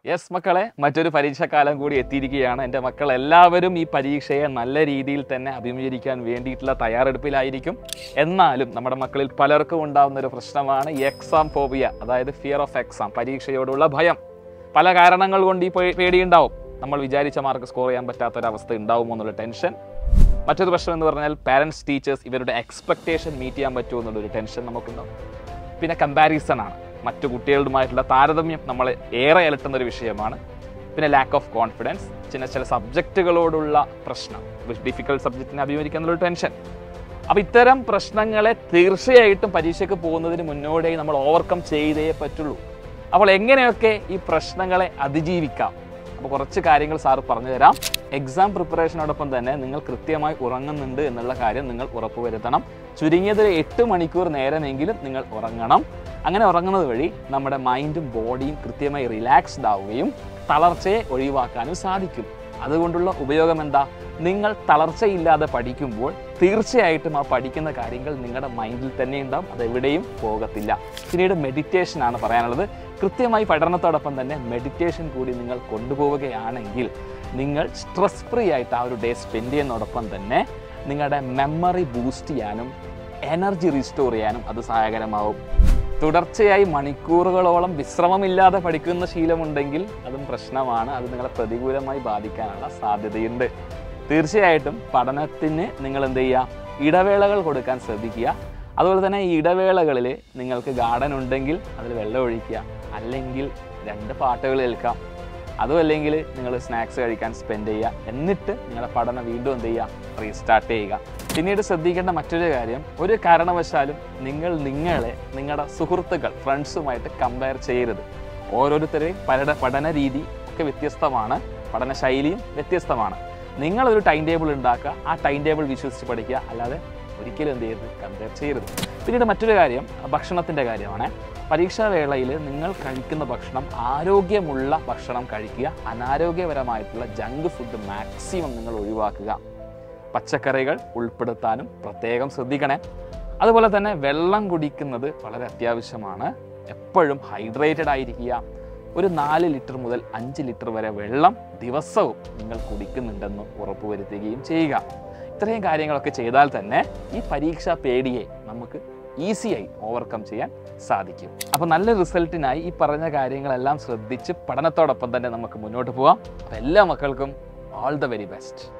yes മക്കളെ മറ്റൊരു പരീക്ഷാക്കാലം കൂടി എത്തിയിരിക്കുകയാണ് എൻ്റെ മക്കൾ എല്ലാവരും ഈ പരീക്ഷയെ നല്ല രീതിയിൽ തന്നെ അഭിമുഖീകരിക്കാൻ വേണ്ടിയിട്ടുള്ള തയ്യാറെടുപ്പിലായിരിക്കും എന്നാലും നമ്മുടെ മക്കളിൽ പലർക്കും ഉണ്ടാകുന്ന ഒരു പ്രശ്നമാണ് എക്സാം ഫോബിയ അതായത് ഫിയർ ഓഫ് എക്സാം പരീക്ഷയോടുള്ള ഭയം പല കാരണങ്ങൾ കൊണ്ട് ഈ പേ- പേടിയുണ്ടാവും നമ്മൾ വിചാരിച്ച മാർക്ക് സ്കോർ ചെയ്യാൻ പറ്റാത്ത ഒരു അവസ്ഥ ഉണ്ടാവുമോ എന്നുള്ള ടെൻഷൻ മറ്റൊരു പ്രശ്നം എന്ന് പറഞ്ഞാൽ പാരൻസ് ടീച്ചേഴ്സ് ഇവരുടെ എക്സ്പെക്ടേഷൻ മീറ്റ് ചെയ്യാൻ പറ്റുമോ എന്നുള്ളൊരു ടെൻഷൻ നമുക്കുണ്ടാവും പിന്നെ കമ്പാരിസൺ ആണ് മറ്റു കുട്ടികളുമായിട്ടുള്ള താരതമ്യം നമ്മളെ ഏറെ അലട്ടുന്ന ഒരു വിഷയമാണ് പിന്നെ ലാക്ക് ഓഫ് കോൺഫിഡൻസ് ചില ചില സബ്ജക്റ്റുകളോടുള്ള പ്രശ്നം ഡിഫിക്കൽട്ട് സബ്ജക്റ്റിനെ അഭിമുഖീകരിക്കാനുള്ള ടെൻഷൻ അപ്പോൾ ഇത്തരം പ്രശ്നങ്ങളെ തീർച്ചയായിട്ടും പരീക്ഷയ്ക്ക് പോകുന്നതിന് മുന്നോടിയായി നമ്മൾ ഓവർകം ചെയ്തേ പറ്റുള്ളൂ അപ്പോൾ എങ്ങനെയൊക്കെ ഈ പ്രശ്നങ്ങളെ അതിജീവിക്കാം അപ്പോൾ കുറച്ച് കാര്യങ്ങൾ സാർ പറഞ്ഞു തരാം എക്സാം പ്രിപ്പറേഷനോടൊപ്പം തന്നെ നിങ്ങൾ കൃത്യമായി ഉറങ്ങുന്നുണ്ട് എന്നുള്ള കാര്യം നിങ്ങൾ ഉറപ്പുവരുത്തണം ചുരുങ്ങിയത് ഒരു എട്ട് മണിക്കൂർ നേരമെങ്കിലും നിങ്ങൾ ഉറങ്ങണം അങ്ങനെ ഉറങ്ങുന്നത് വഴി നമ്മുടെ മൈൻഡും ബോഡിയും കൃത്യമായി റിലാക്സ്ഡ് ആവുകയും തളർച്ചയെ ഒഴിവാക്കാനും സാധിക്കും അതുകൊണ്ടുള്ള ഉപയോഗം എന്താ നിങ്ങൾ തളർച്ചയില്ലാതെ പഠിക്കുമ്പോൾ തീർച്ചയായിട്ടും ആ പഠിക്കുന്ന കാര്യങ്ങൾ നിങ്ങളുടെ മൈൻഡിൽ തന്നെ ഉണ്ടാവും അതെവിടെയും പോകത്തില്ല പിന്നീട് മെഡിറ്റേഷൻ ആണ് പറയാനുള്ളത് കൃത്യമായി പഠനത്തോടൊപ്പം തന്നെ മെഡിറ്റേഷൻ കൂടി നിങ്ങൾ കൊണ്ടുപോവുകയാണെങ്കിൽ നിങ്ങൾ സ്ട്രെസ് ഫ്രീ ആയിട്ട് ആ ഒരു ഡേ സ്പെൻഡ് ചെയ്യുന്നതോടൊപ്പം തന്നെ നിങ്ങളുടെ മെമ്മറി ബൂസ്റ്റ് ചെയ്യാനും എനർജി റീസ്റ്റോർ ചെയ്യാനും അത് സഹായകരമാവും തുടർച്ചയായി മണിക്കൂറുകളോളം വിശ്രമമില്ലാതെ പഠിക്കുന്ന ശീലമുണ്ടെങ്കിൽ അതും പ്രശ്നമാണ് അത് നിങ്ങളെ പ്രതികൂലമായി ബാധിക്കാനുള്ള സാധ്യതയുണ്ട് തീർച്ചയായിട്ടും പഠനത്തിന് നിങ്ങൾ എന്ത് ചെയ്യുക ഇടവേളകൾ കൊടുക്കാൻ ശ്രദ്ധിക്കുക അതുപോലെ തന്നെ ഈ ഇടവേളകളിൽ നിങ്ങൾക്ക് ഗാർഡൻ ഉണ്ടെങ്കിൽ അതിൽ വെള്ളം ഒഴിക്കുക അല്ലെങ്കിൽ രണ്ട് പാട്ടുകൾ കേൾക്കാം അതും അല്ലെങ്കിൽ നിങ്ങൾ സ്നാക്സ് കഴിക്കാൻ സ്പെൻഡ് ചെയ്യുക എന്നിട്ട് നിങ്ങളുടെ പഠനം വീണ്ടും എന്ത് ചെയ്യുക റീസ്റ്റാർട്ട് ചെയ്യുക പിന്നീട് ശ്രദ്ധിക്കേണ്ട മറ്റൊരു കാര്യം ഒരു കാരണവശാലും നിങ്ങൾ നിങ്ങളെ നിങ്ങളുടെ സുഹൃത്തുക്കൾ ഫ്രണ്ട്സുമായിട്ട് കമ്പയർ ചെയ്യരുത് ഓരോരുത്തരെയും പല പഠന രീതി ഒക്കെ വ്യത്യസ്തമാണ് പഠന ശൈലിയും വ്യത്യസ്തമാണ് നിങ്ങളൊരു ടൈം ടേബിൾ ഉണ്ടാക്കുക ആ ടൈം ടേബിൾ വിശ്വസിച്ച് പഠിക്കുക അല്ലാതെ ഒരിക്കലും എന്ത് ചെയ്യരുത് കമ്പയർ ചെയ്യരുത് പിന്നീട് മറ്റൊരു കാര്യം ഭക്ഷണത്തിൻ്റെ കാര്യമാണ് പരീക്ഷാ വേളയിൽ നിങ്ങൾ കഴിക്കുന്ന ഭക്ഷണം ആരോഗ്യമുള്ള ഭക്ഷണം കഴിക്കുക അനാരോഗ്യപരമായിട്ടുള്ള ജങ്ക് ഫുഡ് മാക്സിമം നിങ്ങൾ ഒഴിവാക്കുക പച്ചക്കറികൾ ഉൾപ്പെടുത്താനും പ്രത്യേകം ശ്രദ്ധിക്കണേ അതുപോലെ തന്നെ വെള്ളം കുടിക്കുന്നത് വളരെ അത്യാവശ്യമാണ് എപ്പോഴും ഹൈഡ്രേറ്റഡ് ആയിരിക്കുക ഒരു നാല് ലിറ്റർ മുതൽ അഞ്ച് ലിറ്റർ വരെ വെള്ളം ദിവസവും നിങ്ങൾ കുടിക്കുന്നുണ്ടെന്ന് ഉറപ്പുവരുത്തുകയും ചെയ്യുക ഇത്രയും കാര്യങ്ങളൊക്കെ ചെയ്താൽ തന്നെ ഈ പരീക്ഷാ പേടിയെ നമുക്ക് ഈസിയായി ഓവർകം ചെയ്യാൻ സാധിക്കും അപ്പോൾ നല്ല റിസൾട്ടിനായി ഈ പറഞ്ഞ കാര്യങ്ങളെല്ലാം ശ്രദ്ധിച്ച് പഠനത്തോടൊപ്പം തന്നെ നമുക്ക് മുന്നോട്ട് പോവാം അപ്പോൾ എല്ലാ മക്കൾക്കും ഓൾ ദ വെരി ബെസ്റ്റ്